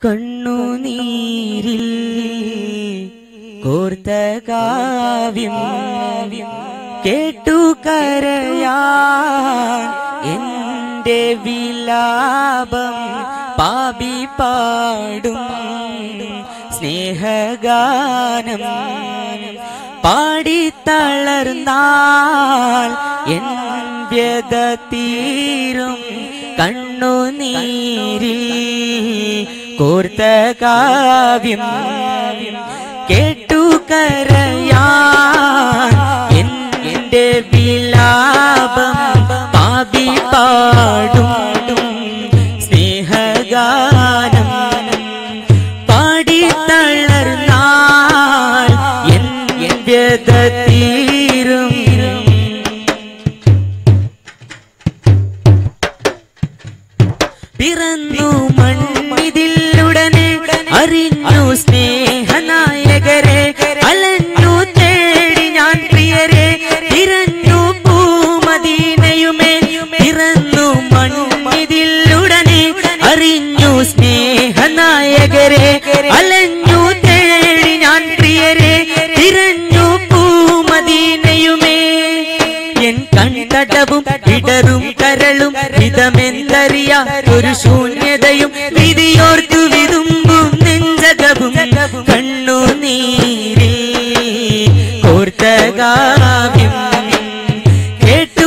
കണ്ണുനീരിൽ കോർത്ത കാവ്യം കേട്ടു കരയാൻ എന്റെ വിലാപം പാപി പാടും സ്നേഹഗാനം പാടിത്തളർന്നാൽ എൻ വ്യത തീരും കണ്ണുനീരിൽ കോർത്ത കാവ്യം കേട്ടു കരയാൻ എന്റെ വിലാപം പാപി പാടും സ്നേഹഗാനം പാടിത്തളർന്നാൽ എൻ വ്യത തീരും പിറന്നു മണ്ണിതിലുടനെ അറിഞ്ഞു സ്നേഹനായകരെ അലഞ്ഞു തേടി ഞാൻ പ്രിയരെ തിരഞ്ഞു പൂമദീനയുമേ പിറന്നു മണ്ണിതിലുടനെ അറിഞ്ഞു സ്നേഹനായകരെ അലഞ്ഞു തേടി ഞാൻ പ്രിയരെ തിരഞ്ഞു പൂമദീനയുമേ എൻ കൺതടവും ഇടറും കരളും ഹിതമെന്തറിയ ഒരു ശൂന്യതയും വിധിയോർത്തു വിതുമ്പും നെഞ്ചകവും കണ്ണു നീരിൽ കോർത്ത കാവ്യം കേട്ടു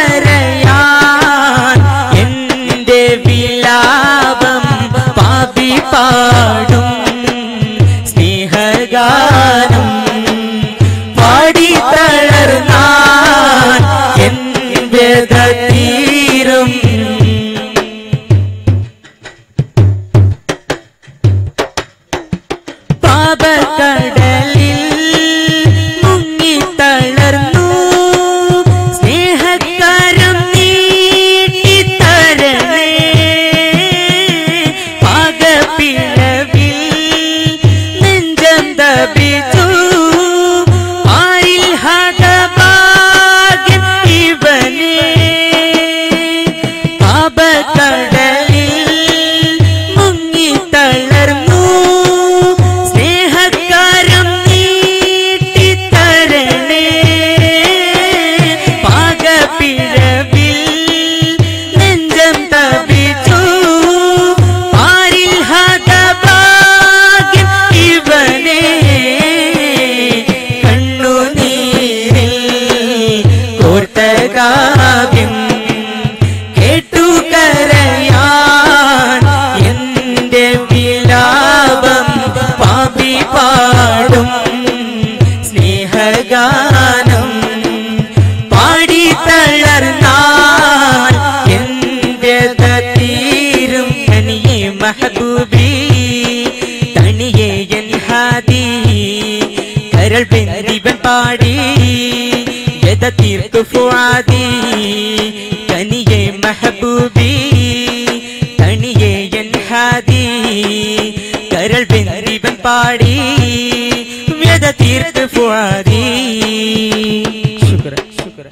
കരയാൻ എന്റെ വിലാപം പാപി പാടും സ്നേഹഗാനം പാടി തളർന്നാൽ എൻ വ്യത തീരും പാപക്കടലിൽ മുങ്ങി തളർന്നു സ്നേഹക്കാരം നീട്ടി തരണേ പാകപ്പിഴവിൽ നെഞ്ചം തപിച്ചു ആരിൽ ഹതഭാഗ്യം ഇവനേ പാപക്കടലിൽ മുങ്ങി തളർന്നു സ്നേഹക്കാരം നീട്ടി തരണേ പാകപ്പിഴവിൽ നെഞ്ചം തപിച്ചു ആരിൽ ഹതഭാഗ്യം ഇവനേ കണ്ണുനീരിൽ കോർത്ത കാവ്യം കേട്ടു കരയാൻ എന്റെ വിലാപം പാപി പാടും സ്നേഹഗാനം പാടി തളർന്നാൽ എന്റെ തീരും തനിയെ മഹബൂബി തനിയെ എൻ ഹാദി കരൾ ബന്ദിവൻ പാടി യഥ തീർത്തു ഫുആദി തനിയെ മഹബൂബി തനിയെ എൻ ഹാദി കരൾ ബന്ദിവൻ പാടി വ്യത തീർത്ത് ഫുആദി ശുക്രൻ ശുക്രൻ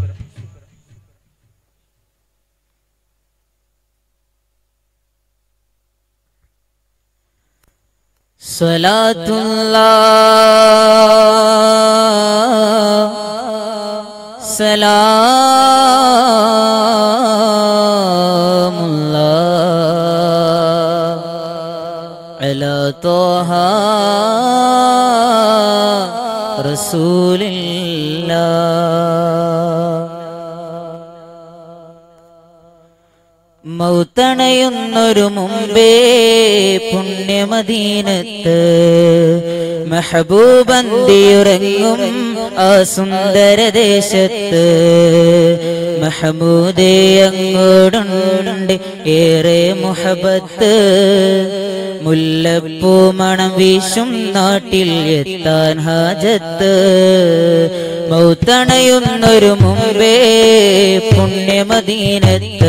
صلاة الله سلام الله على طه رسول الله മൗത്തണയുന്നൊരു മുമ്പേ പുണ്യമദീനത്ത് മെഹബൂബന്തിയുറങ്ങും ആ സുന്ദരദേശത്ത് മഹമൂദേ അങ്ങോടുണ്ട് ഏറെ മുഹബത്ത് മുല്ലപ്പൂ മണം വീശും നാട്ടിൽ എത്താൻ ഹാജത്ത് മൗത്തണയുന്നൊരു മുമ്പേ പുണ്യമദീനത്ത്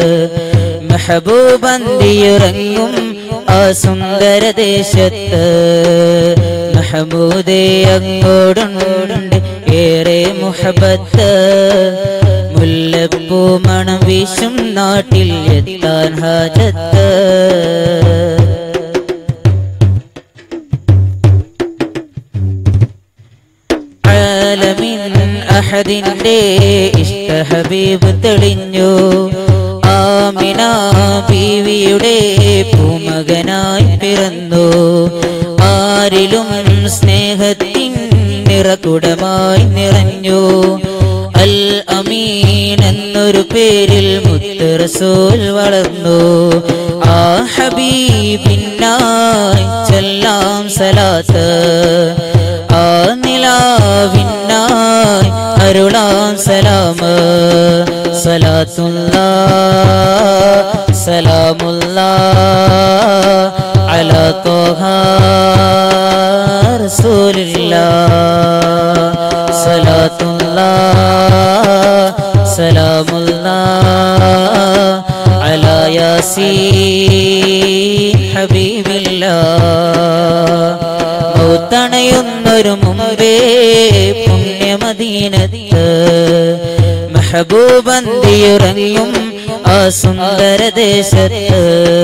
മെഹബൂബന്തിയുറങ്ങും ആ സുന്ദരദേശത്ത് മഹമൂദേ അങ്ങോടുണ്ട് ഏറെ മുഹബത്ത് മുല്ലപ്പൂ മണം വീശും നാട്ടിൽ എത്താൻ ഹാജത്ത് അഹദിന്റെ ഇഷ്ട ഹബീബ് തെളിഞ്ഞു ആമിന ബീവിയുടെ പൂമകനായി പിറന്നു ആരിലും സ്നേഹത്തിൻ നിറകുടമായി നിറഞ്ഞു അൽ അമീൻ എന്നൊരു പേരിൽ മുത്ത് റസൂൽ വളർന്നു ആ ഹബീബിനായി ചെല്ലാം സലാത്ത് ആ നിലാവിനായി അരുളാം സലാമ് സലാത്തുള്ള സലാമുള്ള അല തോഹ റസൂലില്ല സലാത്തുള്ള സലാമുള്ള അല യാസീൻ ഹബീബില്ല മൗത്തണയുന്നൊരു മുമ്പേ പുണ്യമദീനത്ത് മെഹബൂബന്തിയുറങ്ങും ആ സുന്ദര ദേശത്ത്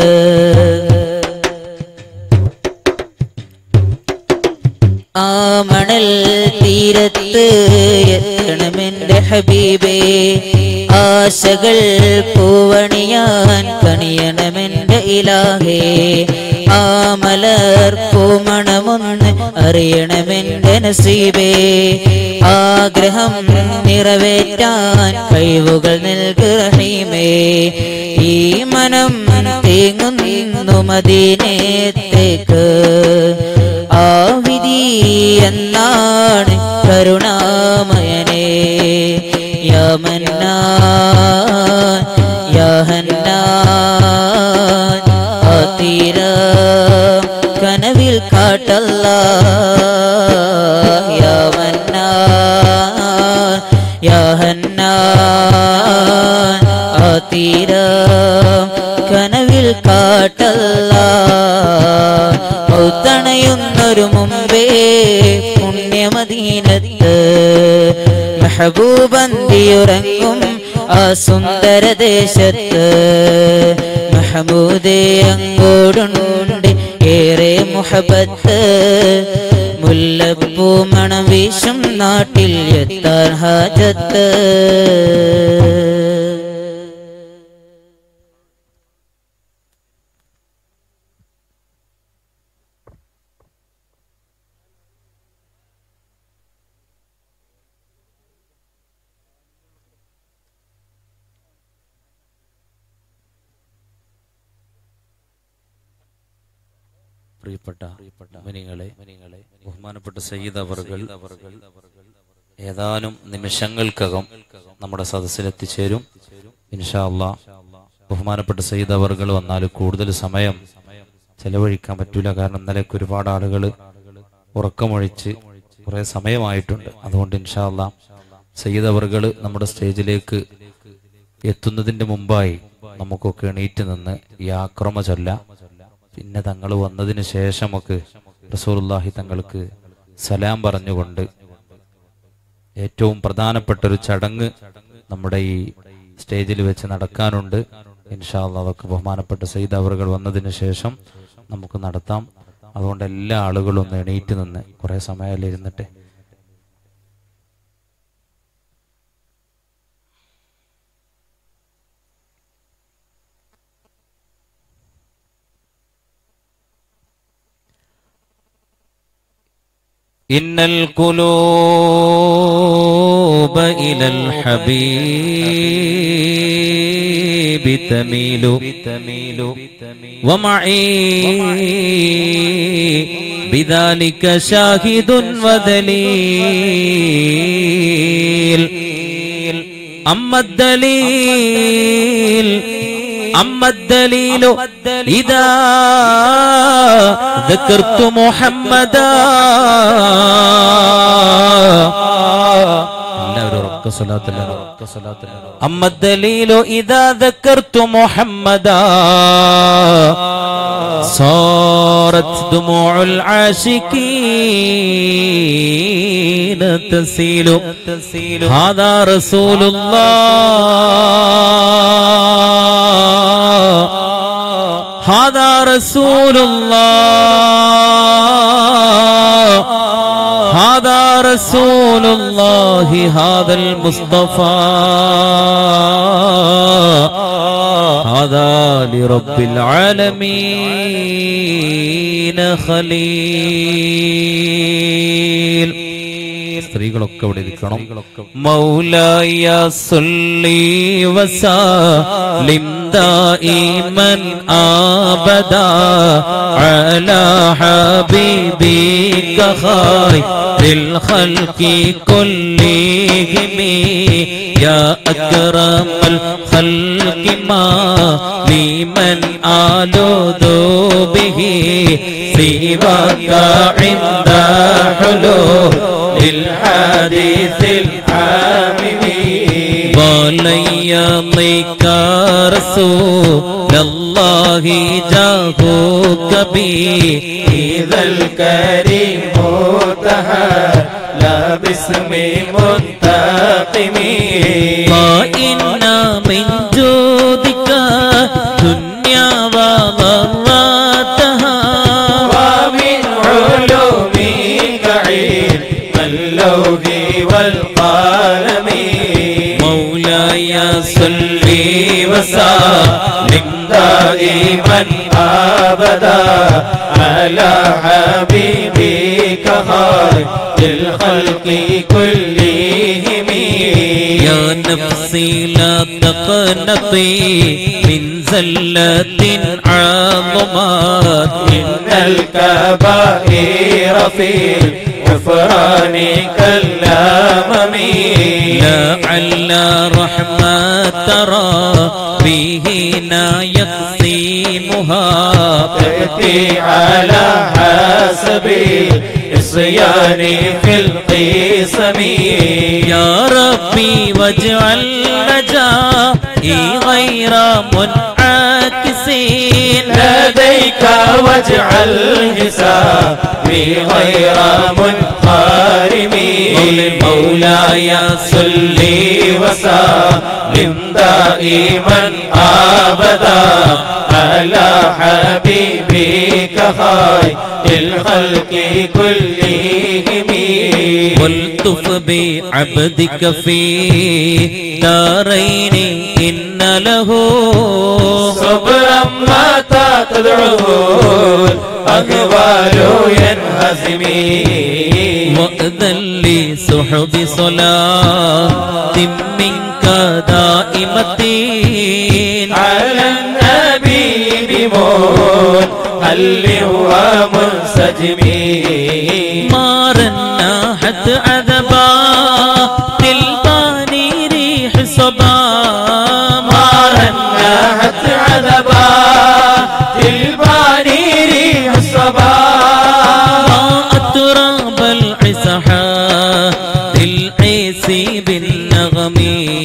ആ മണൽ തീരത്ത് എത്തണമെന്റെ ഹബീബേ ആശകൾ പൂവണിയാൻ കണിയണമെന്റെ ഇലാഹേ ആ മലർ പൂമണമൊന്ന് അറിയണമെന്റെ നസീബേ ആഗ്രഹം നിറവേറ്റാൻ കഴിവുകൾ നൽകുറഹീമേ ഈ മനം തേങ്ങുന്നു മദീനത്തേക്ക് ആ വിധി എന്നാണ് കരുണാമയനേ യമന്ന യഹന്ന തീര കനവിൽ കാട്ടല്ല യമന്ന യഹന്ന തീര കനവിൽ കാട്ടല്ല മൗത്തണയുന്നൊരു മുമ്പേ പുണ്യമദീനത്ത് മെഹബൂബന്തിയുറങ്ങും ആ സുന്ദര ദേശത്ത് മഹമൂദേ അങ്ങോടുണ്ട് ഏറെ മുഹബത്ത് മുല്ലപ്പൂ മണം വീശും നാട്ടിൽ എത്താൻ ഹാജത്ത് പ്രിയപ്പെട്ട മനിങ്ങളെ ബഹുമാനപ്പെട്ട സയ്യിദ് അവർകൾ ഏതാനും നിമിഷങ്ങൾക്കകം നമ്മുടെ സദസ്സിലെത്തിച്ചേരും ഇൻഷാ അല്ലാ ബഹുമാനപ്പെട്ട സയ്യിദ് അവർകൾ വന്നാൽ കൂടുതൽ സമയം ചെലവഴിക്കാൻ പറ്റൂല കാരണം ഇന്നലെയൊക്കെ ഒരുപാട് ആളുകൾ ഉറക്കമൊഴിച്ച് കുറെ സമയമായിട്ടുണ്ട് അതുകൊണ്ട് ഇൻഷാ അല്ലാ സയ്യിദ് അവർകൾ നമ്മുടെ സ്റ്റേജിലേക്ക് എത്തുന്നതിന്റെ മുമ്പായി നമുക്കൊക്കെ എണീറ്റ് നിന്ന് ഈ ആക്രമ ചൊല്ല പിന്നെ തങ്ങൾ വന്നതിന് ശേഷമൊക്കെ റസൂലുള്ളാഹി തങ്ങൾക്ക് സലാം പറഞ്ഞുകൊണ്ട് ഏറ്റവും പ്രധാനപ്പെട്ട ഒരു ചടങ്ങ് നമ്മുടെ ഈ സ്റ്റേജിൽ വെച്ച് നടക്കാനുണ്ട് ഇൻഷാല്ല അതൊക്കെ ബഹുമാനപ്പെട്ട സയ്യിദ് അവറുകൾ വന്നതിന് ശേഷം നമുക്ക് നടത്താം അതുകൊണ്ട് എല്ലാ ആളുകളും ഒന്ന് എണീറ്റ് നിന്ന് കുറെ സമയമല്ലേ ഇരുന്നിട്ട് إن القلوب إلى الحبيب تميل ومعي بذلك شاهد ودليل أما الدليل أما الدليل إذا ذكرت محمدا أما الدليل إذا ذكرت محمدا صارت دموع العاشقين تسيل هذا رسول الله هذا رسول الله هذا رسول الله هذا المصطفى هذا لرب العالمين خليل സ്ത്രീകളൊക്കെ ഇവിടെ ഇരിക്കണം മൗലായ സുല്ലി വസാലിം ദായിമൻ ആബദ അലാ ഹബീബിക ഖൈറിൽ ഖൽഖി കുല്ലിഹിം യാ അക്രമൽ ഖൽഖി മാ لمن آلوذ به سواك عند حلول الحديث الحامم وليضيك رسول الله جاهوك به إذا الكريم تهلا باسم منتقم وإن من جودك دنيا وضراتها ومن علومك علم اللوح والقلم مولاي صل وسلم دائما ابدا على حبيبك خير الخلق كلهم يا نفسي لا تقنطي من زلة عظمات إن الكبائر في الغفران كالأمم لعل رحمة ترى فيهنا يقسمها تأتي على حسب الصيان في القسم يا ربي واجعل رجائي غير منعكسين لديك واجعل حسابي غير منقارم مولاي صل وسلم دائما ابدا على حبيبك خير الخلق كلهم والطف بعبدك في دارين إن له صبرا متى تدعوه الأقوال ينهزمي وأذن لي سحب صلاة منك دائمة على النبي بمون هل هو منسجم ما رنحت عذبا تلقاني ريح صبا ما رنحت عذبا تلقاني ريح صبا ما أتراب العسحا للعيس بالنغم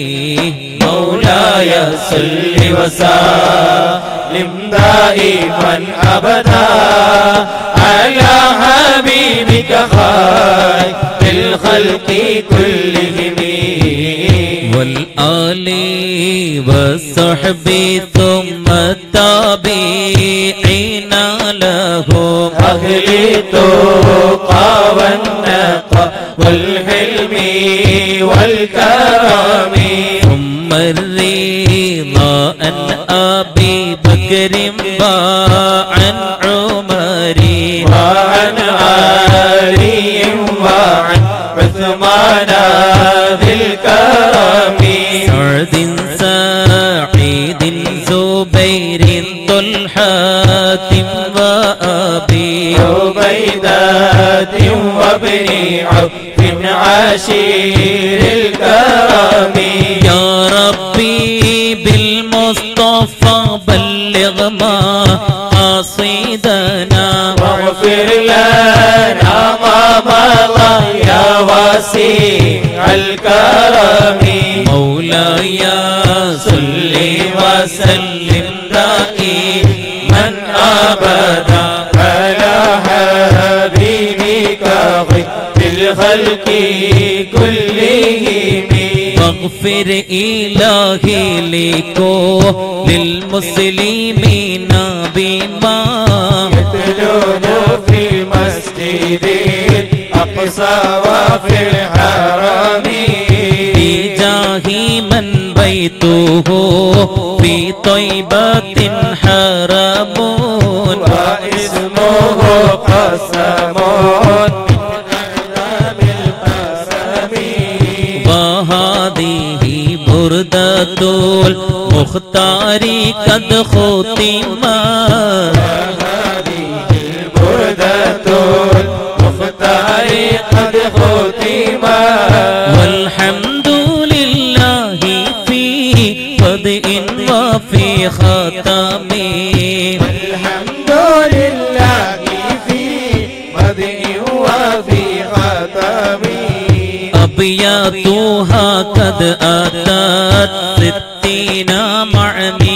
مولاي صل وسلم دائما ابدا على حبيبك خير الخلق كلهم والآل والصحب ثم التابعين لهم أهل التقى والنقى والحلم والكرم ثم الرضا عن أبي بكر وعن عمر وعن علي وعن عثمان ذي الكرم سعد سعيد زبير طلحة وأبي عبيدة وابن عوف عشير الكرم يا ربي بالمصطفى بلغ ما قصيدنا واغفر لنا ما مضى يا واسع الكرم مولاي صل وسلم دائما ابدا على حبيبك غير الخلق كلهم واغفر إلهي لكل المسلمين بما يتلون في المسجد الأقصى وفي الحرم بجاه من بيته في طيبة حرم واسمه قسم وهذه بردة المختار قد ختمت بردة المختار قد ختمت والحمد لله في بدء وفي ختم الحمد لله في مدء وفي ختم أبياتها قد أتت ستين مع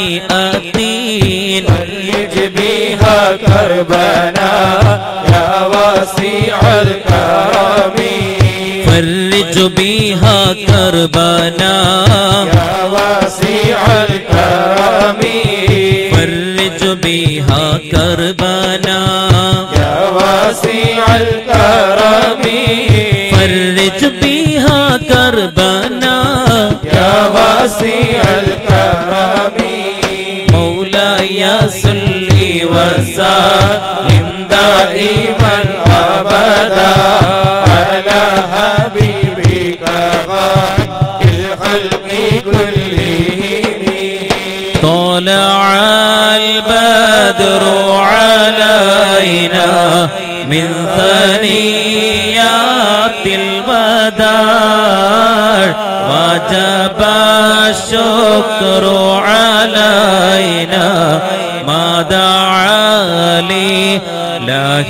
مئتين فرج بها كربنا يا واسع الكرم فرج بها كربنا يا واسع الكرم فرج بها كربنا يا واسع الكرم فرج بها كربنا يا واسع الكرم مولاي صل وسلم دائما ابدا على حبيبك خير الخلق كلهم طلع البدر علينا من ثنيات الوداع وجب الشكر علينا ما دعا لي له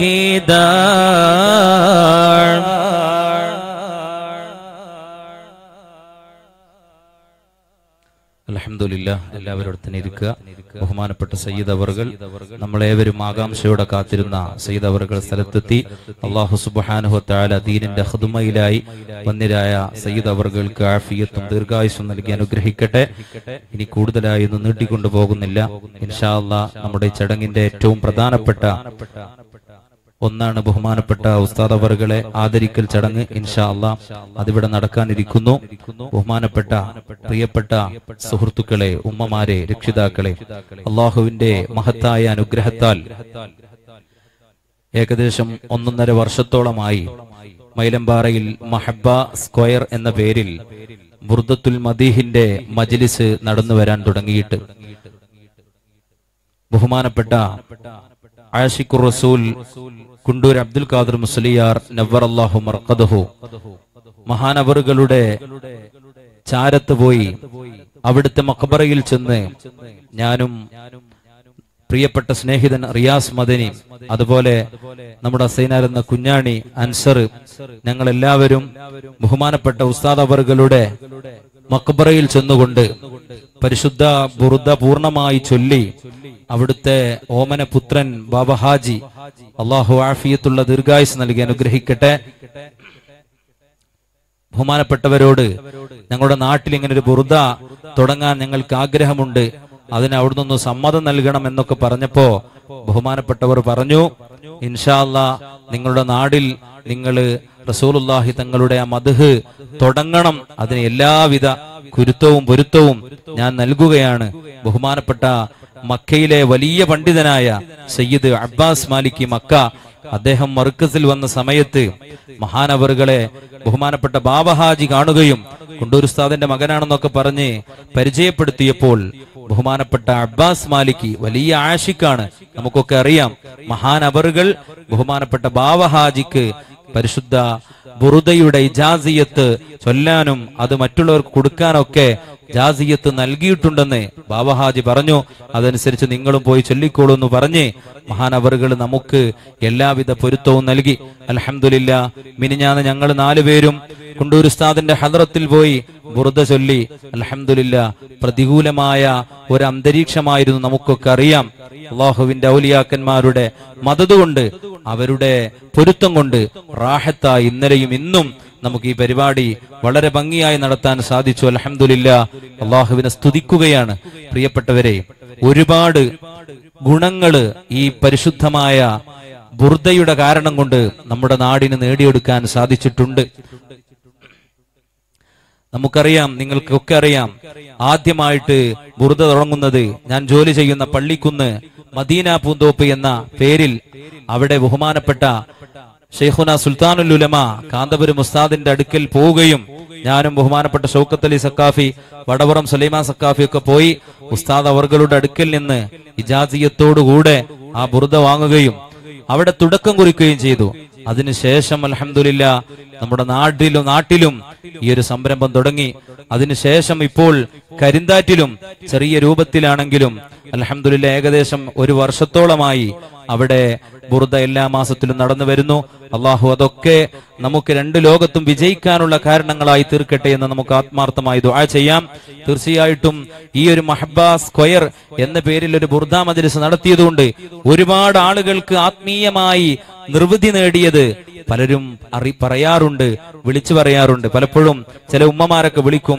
അലഹമില്ല എല്ലാവരും തന്നെ ഇരിക്കുക ബഹുമാനപ്പെട്ട സയ്യിദ് അവർകൾ നമ്മളേവരും ആകാംക്ഷയോടെ കാത്തിരുന്ന സയ്യിദ് അവർകൾ സ്ഥലത്തെത്തി അള്ളാഹു സുബാനുഹു താല ദീനിന്റെ ഹുദുമയിലായി വന്നിരായ സയ്യിദ് അവർകൾക്ക് ആഫിയത്തും ദീർഘായുസും നൽകി അനുഗ്രഹിക്കട്ടെ ഇനി കൂടുതലായി ഒന്നും നീട്ടിക്കൊണ്ടു പോകുന്നില്ല ഇൻഷാ അള്ളാ നമ്മുടെ ഈ ചടങ്ങിന്റെ ഏറ്റവും പ്രധാനപ്പെട്ട ഒന്നാണ് ബഹുമാനപ്പെട്ട ഉസ്താദ് അവറുകളെ ആദരിക്കൽ ചടങ്ങ് ഇൻഷാ അള്ളാ അതിവിടെ നടക്കാനിരിക്കുന്നു ബഹുമാനപ്പെട്ട പ്രിയപ്പെട്ട സുഹൃത്തുക്കളെ ഉമ്മമാരെ രക്ഷിതാക്കളെ അള്ളാഹുവിന്റെ മഹത്തായ അനുഗ്രഹത്താൽ ഏകദേശം ഒന്നൊന്നര വർഷത്തോളമായി മൈലമ്പാറയിൽ മഹബ സ്ക്വയർ എന്ന പേരിൽ ബുർദത്തുൽ മദീഹിന്റെ മജ്ലിസ് നടന്നു വരാൻ തുടങ്ങിയിട്ട് ബഹുമാനപ്പെട്ട ആഷിഖുർ റസൂൽ കുണ്ടൂർ അബ്ദുൽ ഖാദർ മുസ്ലിയാർ നവർ അള്ളാഹു മർക്കദഹു മഹാനവറുകളുടെ ചാരത്ത് പോയി അവിടുത്തെ മക്ബറയിൽ ചെന്ന് ഞാനും പ്രിയപ്പെട്ട സ്നേഹിതൻ റിയാസ് മദനി അതുപോലെ നമ്മുടെ അസൈനാർ എന്ന കുഞ്ഞാണി അൻസർ ഞങ്ങൾ എല്ലാവരും ബഹുമാനപ്പെട്ട ഉസ്താദ് അവറുകളുടെ മക്ബറയിൽ ചെന്നുകൊണ്ട് പരിശുദ്ധ ബുറുദ പൂർണ്ണമായി ചൊല്ലി അവിടുത്തെ ഓമന പുത്രൻ ബാബ ഹാജി അള്ളാഹു ആഫിയത്തുള്ള ദീർഘായുസ് നൽകി അനുഗ്രഹിക്കട്ടെ ബഹുമാനപ്പെട്ടവരോട് ഞങ്ങളുടെ നാട്ടിൽ ഇങ്ങനെ ഒരു ബുറുദ തുടങ്ങാൻ ഞങ്ങൾക്ക് ആഗ്രഹമുണ്ട് അതിന് അവിടുന്ന് ഒന്ന് സമ്മതം നൽകണം എന്നൊക്കെ പറഞ്ഞപ്പോ ബഹുമാനപ്പെട്ടവർ പറഞ്ഞു ഇൻഷാ അല്ലാ നിങ്ങളുടെ നാടിൽ നിങ്ങൾ റസൂലുല്ലാഹി തങ്ങളുടെ ആ മധുഹ് തുടങ്ങണം അതിന് എല്ലാവിധ കുരുത്തവും പൊരുത്തവും ഞാൻ നൽകുകയാണ് ബഹുമാനപ്പെട്ട മക്കയിലെ വലിയ പണ്ഡിതനായ സയ്യിദ് അബ്ബാസ് മാലിക്കി മക്ക അദ്ദേഹം മർക്കസിൽ വന്ന സമയത്ത് മഹാനവറുകളെ ബഹുമാനപ്പെട്ട ബാബഹാജി കാണുകയും കുണ്ടൂർ ഉസ്താദിന്റെ മകനാണെന്നൊക്കെ പറഞ്ഞ് പരിചയപ്പെടുത്തിയപ്പോൾ ബഹുമാനപ്പെട്ട അബ്ബാസ് മാലിക്കി വലിയ ആഷിക്കാണ് നമുക്കൊക്കെ അറിയാം മഹാനവറുകൾ ബഹുമാനപ്പെട്ട ബാബഹാജിക്ക് പരിശുദ്ധ ബുറുദയുടെ ഇജാസിയത്ത് ചൊല്ലാനും അത് മറ്റുള്ളവർക്ക് കൊടുക്കാനൊക്കെ ജാസിയത്ത് നൽകിയിട്ടുണ്ടെന്ന് ബാബഹാജി പറഞ്ഞു അതനുസരിച്ച് നിങ്ങളും പോയി ചൊല്ലിക്കോളൂ എന്ന് പറഞ്ഞ് മഹാനവറുകൾ നമുക്ക് എല്ലാവിധ പൊരുത്തവും നൽകി അലഹമില്ല മിനിഞ്ഞാന്ന് ഞങ്ങൾ നാലുപേരും കുണ്ടൂർ ഉസ്താദിന്റെ ഹദ്രത്തിൽ പോയി ബുറുദ ചൊല്ലി അലഹമില്ല പ്രതികൂലമായ ഒരു അന്തരീക്ഷമായിരുന്നു നമുക്കൊക്കെ അറിയാം അള്ളാഹുവിന്റെ ഔലിയാക്കന്മാരുടെ മദത് കൊണ്ട് അവരുടെ പൊരുത്തം കൊണ്ട് റാഹത്തായി ഇന്നലെയും ഇന്നും നമുക്ക് ഈ പരിപാടി വളരെ ഭംഗിയായി നടത്താൻ സാധിച്ചു അലഹമില്ല അള്ളാഹുവിനെ സ്തുതിക്കുകയാണ് പ്രിയപ്പെട്ടവരെ ഒരുപാട് ഗുണങ്ങള് ഈ പരിശുദ്ധമായ ബുർദയുടെ കാരണം കൊണ്ട് നമ്മുടെ നാടിന് നേടിയെടുക്കാൻ സാധിച്ചിട്ടുണ്ട് നമുക്കറിയാം നിങ്ങൾക്കൊക്കെ അറിയാം ആദ്യമായിട്ട് ബുർദ തുടങ്ങുന്നത് ഞാൻ ജോലി ചെയ്യുന്ന പള്ളിക്കുന്ന് മദീന പൂന്തോപ്പ് എന്ന പേരിൽ അവിടെ ബഹുമാനപ്പെട്ട ഷെയ്ഖുന സുൽത്താനുൽ ഉലമ കാന്തപുരം ഉസ്താദിന്റെ അടുക്കൽ പോവുകയും ഞാനും ബഹുമാനപ്പെട്ട ഷൗക്കത്ത് അലി സക്കാഫി വടവറം സുലൈമാൻ സക്കാഫി ഒക്കെ പോയി ഉസ്താദ് അവർകളുടെ അടുക്കൽ നിന്ന് ഇജാസിയത്തോടുകൂടെ ആ ബുർദ വാങ്ങുകയും അവിടെ തുടക്കം കുറിക്കുകയും ചെയ്തു അതിനുശേഷം അലഹമില്ല നമ്മുടെ നാട്ടിലും നാട്ടിലും ഈ ഒരു സംരംഭം തുടങ്ങി അതിനുശേഷം ഇപ്പോൾ കരിന്താറ്റിലും ചെറിയ രൂപത്തിലാണെങ്കിലും അലഹമില്ല ഏകദേശം ഒരു വർഷത്തോളമായി അവിടെ ബുറുദ എല്ലാ മാസത്തിലും നടന്നു വരുന്നു അള്ളാഹു അതൊക്കെ നമുക്ക് രണ്ട് ലോകത്തും വിജയിക്കാനുള്ള കാരണങ്ങളായി തീർക്കട്ടെ എന്ന് നമുക്ക് ആത്മാർത്ഥമായി ദുആ ചെയ്യാം തീർച്ചയായിട്ടും ഈ ഒരു മഹബ സ്ക്വയർ എന്ന പേരിൽ ഒരു ബുർദ മജ്ലിസ് നടത്തിയതുകൊണ്ട് ഒരുപാട് ആളുകൾക്ക് ആത്മീയമായി നിർവൃതി നേടിയത് പലരും അറി പറയാറുണ്ട് വിളിച്ചു പറയാറുണ്ട് പലപ്പോഴും ചില ഉമ്മമാരൊക്കെ വിളിക്കും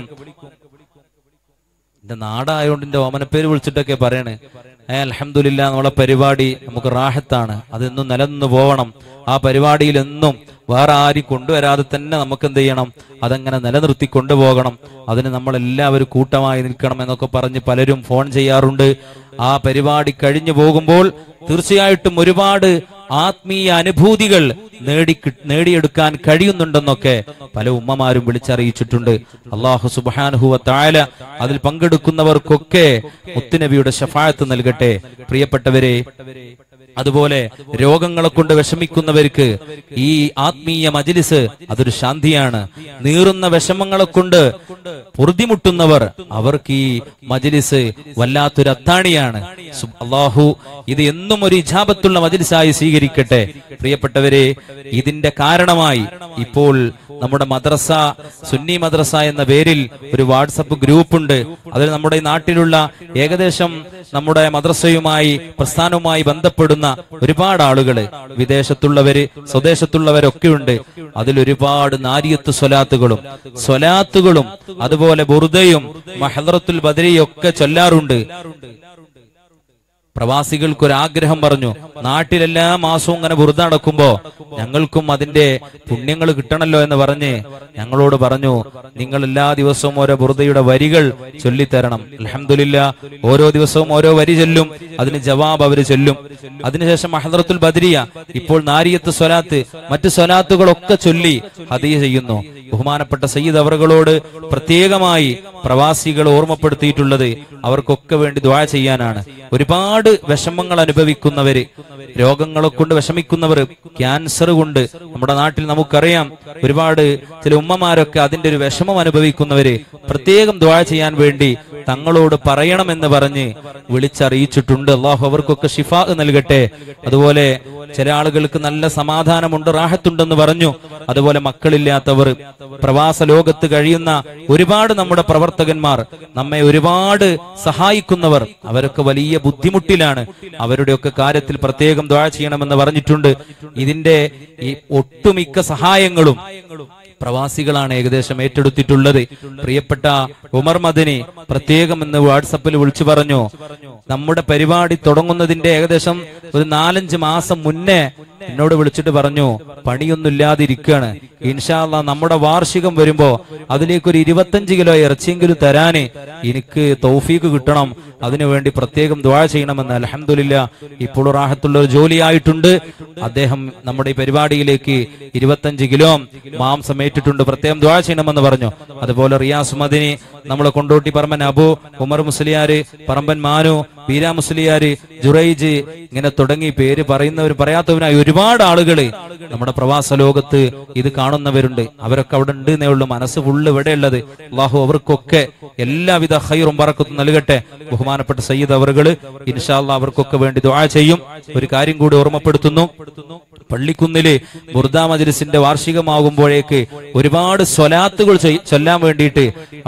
എന്റെ നാടായോണ്ട് എന്റെ ഓമനപ്പേര് വിളിച്ചിട്ടൊക്കെ പറയണേ ഏ അലഹമില്ല നമ്മളെ പരിപാടി നമുക്ക് റാഹത്താണ് അതെന്നും നിലനിന്ന് പോവണം ആ പരിപാടിയിൽ എന്നും വേറെ ആരും കൊണ്ടുവരാതെ തന്നെ നമുക്ക് എന്ത് ചെയ്യണം അതങ്ങനെ നിലനിർത്തി കൊണ്ടുപോകണം അതിന് നമ്മൾ എല്ലാവരും കൂട്ടമായി നിൽക്കണം എന്നൊക്കെ പറഞ്ഞ് പലരും ഫോൺ ചെയ്യാറുണ്ട് ആ പരിപാടി കഴിഞ്ഞു പോകുമ്പോൾ തീർച്ചയായിട്ടും ഒരുപാട് ആത്മീയ അനുഭൂതികൾ നേടി നേടിയെടുക്കാൻ കഴിയുന്നുണ്ടെന്നൊക്കെ പല ഉമ്മമാരും വിളിച്ചറിയിച്ചിട്ടുണ്ട് അള്ളാഹു സുബാനുഹുവ താല അതിൽ പങ്കെടുക്കുന്നവർക്കൊക്കെ മുത്തുനബിയുടെ ഷഫായത്ത് നൽകട്ടെ പ്രിയപ്പെട്ടവരെ അതുപോലെ രോഗങ്ങളെ കൊണ്ട് വിഷമിക്കുന്നവർക്ക് ഈ ആത്മീയ മജിലിസ് അതൊരു ശാന്തിയാണ് നീറുന്ന വിഷമങ്ങളെ കൊണ്ട് പൊറുതിമുട്ടുന്നവർ അവർക്ക് ഈ മജിലിസ് വല്ലാത്തൊരു അത്താണിയാണ് സുബ് അള്ളാഹു ഇത് എന്നും ഒരു ഇജാബത്തുള്ള മജിലിസായി സ്വീകരിക്കട്ടെ പ്രിയപ്പെട്ടവരെ ഇതിന്റെ കാരണമായി ഇപ്പോൾ നമ്മുടെ മദ്രസ സുന്നി മദ്രസ എന്ന പേരിൽ ഒരു വാട്സപ്പ് ഗ്രൂപ്പ് ഉണ്ട് അതിൽ നമ്മുടെ ഈ നാട്ടിലുള്ള ഏകദേശം നമ്മുടെ മദ്രസയുമായി പ്രസ്ഥാനവുമായി ബന്ധപ്പെടുന്ന ഒരുപാട് ആളുകള് വിദേശത്തുള്ളവര് സ്വദേശത്തുള്ളവരൊക്കെ ഉണ്ട് അതിൽ ഒരുപാട് നാരിയത്ത് സ്വലാത്തുകളും സ്വലാത്തുകളും അതുപോലെ ബുറുദയും മഹദ്രത്തുൽ ബദരിയും ഒക്കെ ചൊല്ലാറുണ്ട് പ്രവാസികൾക്ക് ഒരു ആഗ്രഹം പറഞ്ഞു നാട്ടിലെല്ലാ മാസവും ഇങ്ങനെ ബുറുദ നടക്കുമ്പോ ഞങ്ങൾക്കും അതിന്റെ പുണ്യങ്ങൾ കിട്ടണല്ലോ എന്ന് പറഞ്ഞ് ഞങ്ങളോട് പറഞ്ഞു നിങ്ങൾ എല്ലാ ദിവസവും ഓരോ ബുറുദയുടെ വരികൾ ചൊല്ലിത്തരണം അലഹമില്ല ഓരോ ദിവസവും ഓരോ വരി ചൊല്ലും അതിന് ജവാബ് അവര് ചൊല്ലും അതിനുശേഷം മഹദറത്തുൽ ബദരിയ ഇപ്പോൾ നാരിയത്ത് സ്വലാത്ത് മറ്റ് സ്വലാത്തുകളൊക്കെ ചൊല്ലി ഹദിയ ചെയ്യുന്നു ബഹുമാനപ്പെട്ട സയ്യിദ് അവറുകളോട് പ്രത്യേകമായി പ്രവാസികൾ ഓർമ്മപ്പെടുത്തിയിട്ടുള്ളത് അവർക്കൊക്കെ വേണ്ടി ദ്വാ ചെയ്യാനാണ് ഒരുപാട് വിഷമങ്ങൾ അനുഭവിക്കുന്നവര് രോഗങ്ങളെ കൊണ്ട് വിഷമിക്കുന്നവർ ക്യാൻസർ കൊണ്ട് നമ്മുടെ നാട്ടിൽ നമുക്കറിയാം ഒരുപാട് ചില ഉമ്മമാരൊക്കെ അതിന്റെ ഒരു വിഷമം അനുഭവിക്കുന്നവര് പ്രത്യേകം ദ്വാ ചെയ്യാൻ വേണ്ടി തങ്ങളോട് പറയണമെന്ന് പറഞ്ഞ് വിളിച്ചറിയിച്ചിട്ടുണ്ട് അള്ളാഹു അവർക്കൊക്കെ ഷിഫാ നൽകട്ടെ അതുപോലെ ചില ആളുകൾക്ക് നല്ല സമാധാനമുണ്ട് റാഹത്തുണ്ടെന്ന് പറഞ്ഞു അതുപോലെ മക്കളില്ലാത്തവർ പ്രവാസ ലോകത്ത് കഴിയുന്ന ഒരുപാട് നമ്മുടെ പ്രവർത്തകന്മാർ നമ്മെ ഒരുപാട് സഹായിക്കുന്നവർ അവരൊക്കെ വലിയ ബുദ്ധിമുട്ടിലാണ് അവരുടെയൊക്കെ കാര്യത്തിൽ പ്രത്യേകം ദ്വാ ചെയ്യണമെന്ന് പറഞ്ഞിട്ടുണ്ട് ഇതിന്റെ ഈ ഒട്ടുമിക്ക സഹായങ്ങളും പ്രവാസികളാണ് ഏകദേശം ഏറ്റെടുത്തിട്ടുള്ളത് പ്രിയപ്പെട്ട ഉമർ മദനി പ്രത്യേകം ഇന്ന് വാട്സപ്പിൽ വിളിച്ചു പറഞ്ഞു നമ്മുടെ പരിപാടി തുടങ്ങുന്നതിന്റെ ഏകദേശം ഒരു നാലഞ്ച് മാസം മുന്നേ എന്നോട് വിളിച്ചിട്ട് പറഞ്ഞു പണിയൊന്നുമില്ലാതിരിക്കുകയാണ് ഇൻഷാല്ല നമ്മുടെ വാർഷികം വരുമ്പോ അതിലേക്ക് ഒരു ഇരുപത്തഞ്ച് കിലോ ഇറച്ചിയെങ്കിലും തരാന് എനിക്ക് തൗഫീക്ക് കിട്ടണം അതിനുവേണ്ടി പ്രത്യേകം ദ്വാ ചെയ്യണമെന്ന് അലഹമില്ല ഇപ്പോൾ റാഹത്തുള്ള ഒരു ജോലിയായിട്ടുണ്ട് അദ്ദേഹം നമ്മുടെ ഈ പരിപാടിയിലേക്ക് ഇരുപത്തഞ്ച് കിലോ മാംസം ഏറ്റിട്ടുണ്ട് പ്രത്യേകം ദ്വാ ചെയ്യണമെന്ന് പറഞ്ഞു അതുപോലെ റിയാസ് മദിനി നമ്മളെ കൊണ്ടോട്ടി പറമ്പൻ അബു ഉമർ മുസ്ലിയാര് പറമ്പൻ മാനു ബീരാ മുസ്ലിയാര് ജുറൈജ് ഇങ്ങനെ തുടങ്ങി പേര് പറയുന്നവർ പറയാത്തവരായി ഒരുപാട് ആളുകള് നമ്മുടെ പ്രവാസ ലോകത്ത് ഇത് കാണുന്നവരുണ്ട് അവരൊക്കെ അവിടെ ഉണ്ട് എന്നേ ഉള്ളൂ മനസ്സ് ഫുള്ള് ഇവിടെയുള്ളത് അള്ളാഹു അവർക്കൊക്കെ എല്ലാവിധ ഹൈറും പറക്കത്തും നൽകട്ടെ ബഹുമാനപ്പെട്ട സയ്യിദ് അവറുകള് ഇൻഷാല്ല അവർക്കൊക്കെ വേണ്ടി ദുആ ചെയ്യും ഒരു കാര്യം കൂടി ഓർമ്മപ്പെടുത്തുന്നു പള്ളിക്കുന്നില് ബുർദ മജ്ലിസിന്റെ വാർഷികമാകുമ്പോഴേക്ക് ഒരുപാട് സ്വലാത്തുകൾ ചൊയ്- ചൊല്ലാൻ വേണ്ടിയിട്ട് അവിടെ കലണ്ടർ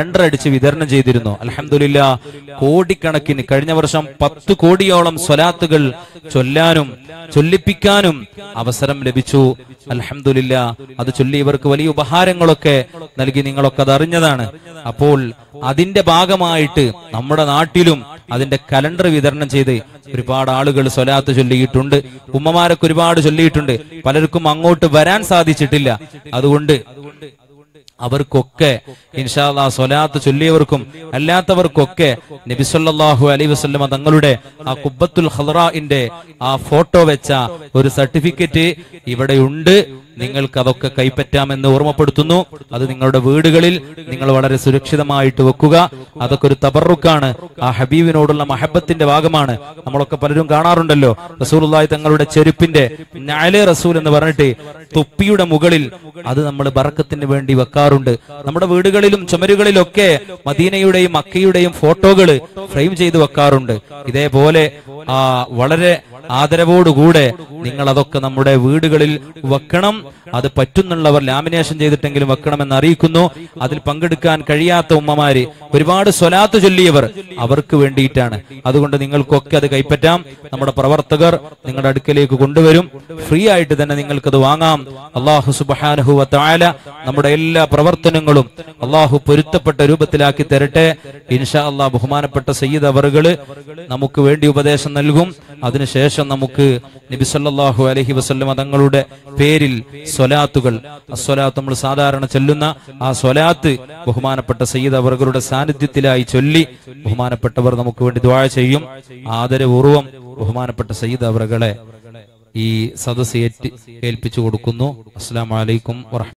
കലണ്ടർ അടിച്ച് വിതരണം ചെയ്തിരുന്നു അലഹമില്ല കോടിക്കണക്കിന് കഴിഞ്ഞ വർഷം പത്ത് കോടിയോളം സ്വലാത്തുകൾ ചൊല്ലാനും ചൊല്ലിപ്പിക്കാനും അവസരം ലഭിച്ചു അലഹമില്ല അത് ചൊല്ലിയവർക്ക് വലിയ ഉപഹാരങ്ങളൊക്കെ നൽകി നിങ്ങളൊക്കെ അത് അറിഞ്ഞതാണ് അപ്പോൾ അതിന്റെ ഭാഗമായിട്ട് നമ്മുടെ നാട്ടിലും അതിന്റെ കലണ്ടർ വിതരണം ചെയ്ത് ഒരുപാട് ആളുകൾ സ്വലാത്ത് ചൊല്ലിയിട്ടുണ്ട് ഉമ്മമാരൊക്കെ ഒരുപാട് ചൊല്ലിയിട്ടുണ്ട് പലർക്കും അങ്ങോട്ട് വരാൻ സാധിച്ചിട്ടില്ല അതുകൊണ്ട് അവർക്കൊക്കെ ഇൻഷാല്ലാ സ്വലാത്ത് ചൊല്ലിയവർക്കും അല്ലാത്തവർക്കൊക്കെ നബിസല്ലാഹു അലൈ വസ്ലമ തങ്ങളുടെ ആ കുബത്തുൽ ഹദ്റാഇന്റെ ആ ഫോട്ടോ വെച്ച ഒരു സർട്ടിഫിക്കറ്റ് ഇവിടെയുണ്ട് നിങ്ങൾക്ക് അതൊക്കെ കൈപ്പറ്റാമെന്ന് ഓർമ്മപ്പെടുത്തുന്നു അത് നിങ്ങളുടെ വീടുകളിൽ നിങ്ങൾ വളരെ സുരക്ഷിതമായിട്ട് വെക്കുക അതൊക്കെ ഒരു തബറുക്കാണ് ആ ഹബീബിനോടുള്ള മഹബത്തിന്റെ ഭാഗമാണ് നമ്മളൊക്കെ പലരും കാണാറുണ്ടല്ലോ റസൂലുള്ളാഹി തങ്ങളുടെ ചെരുപ്പിന്റെ നാലെ റസൂൽ എന്ന് പറഞ്ഞിട്ട് തൊപ്പിയുടെ മുകളിൽ അത് നമ്മൾ ബറക്കത്തിന് വേണ്ടി വെക്കാറുണ്ട് നമ്മുടെ വീടുകളിലും ചുമരുകളിലൊക്കെ മദീനയുടെയും മക്കയുടെയും ഫോട്ടോകൾ ഫ്രെയിം ചെയ്ത് വെക്കാറുണ്ട് ഇതേപോലെ ആ വളരെ ആദരവോടുകൂടെ നിങ്ങൾ അതൊക്കെ നമ്മുടെ വീടുകളിൽ വെക്കണം അത് പറ്റുന്നുള്ളവർ ലാമിനേഷൻ ചെയ്തിട്ടെങ്കിലും വെക്കണമെന്ന് അറിയിക്കുന്നു അതിൽ പങ്കെടുക്കാൻ കഴിയാത്ത ഉമ്മമാര് ഒരുപാട് സ്വലാത്ത് ചൊല്ലിയവർ അവർക്ക് വേണ്ടിയിട്ടാണ് അതുകൊണ്ട് നിങ്ങൾക്കൊക്കെ അത് കൈപ്പറ്റാം നമ്മുടെ പ്രവർത്തകർ നിങ്ങളുടെ അടുക്കലേക്ക് കൊണ്ടുവരും ഫ്രീ ആയിട്ട് തന്നെ നിങ്ങൾക്കത് വാങ്ങാം അള്ളാഹു സുബാനഹു താല നമ്മുടെ എല്ലാ പ്രവർത്തനങ്ങളും അള്ളാഹു പൊരുത്തപ്പെട്ട രൂപത്തിലാക്കി തരട്ടെ ഇൻഷാ അള്ളാഹ് ബഹുമാനപ്പെട്ട സയ്യിദ് അവറുകള് നമുക്ക് വേണ്ടി ഉപദേശം നൽകും അതിനുശേഷം നമുക്ക് നബി സല്ലല്ലാഹു അലൈഹി വസല്ലമ തങ്ങളുടെ പേരിൽ സ്വലാത്തുകൾ അസ്വലാത്ത് നമ്മൾ സാധാരണ ചൊല്ലുന്ന ആ സ്വലാത്ത് ബഹുമാനപ്പെട്ട സയ്യിദ് അവറുകളുടെ സാന്നിധ്യത്തിലായി ചൊല്ലി ബഹുമാനപ്പെട്ടവർ നമുക്ക് വേണ്ടി ദ്വാഴ ചെയ്യും ആദരപൂർവം ബഹുമാനപ്പെട്ട സയ്യിദ് അവറുകളെ ഈ സദസ് ഏറ്റ് ഏൽപ്പിച്ചു കൊടുക്കുന്നു അസ്സലാമു അലൈക്കും വറഹ്മത്തുള്ളാഹി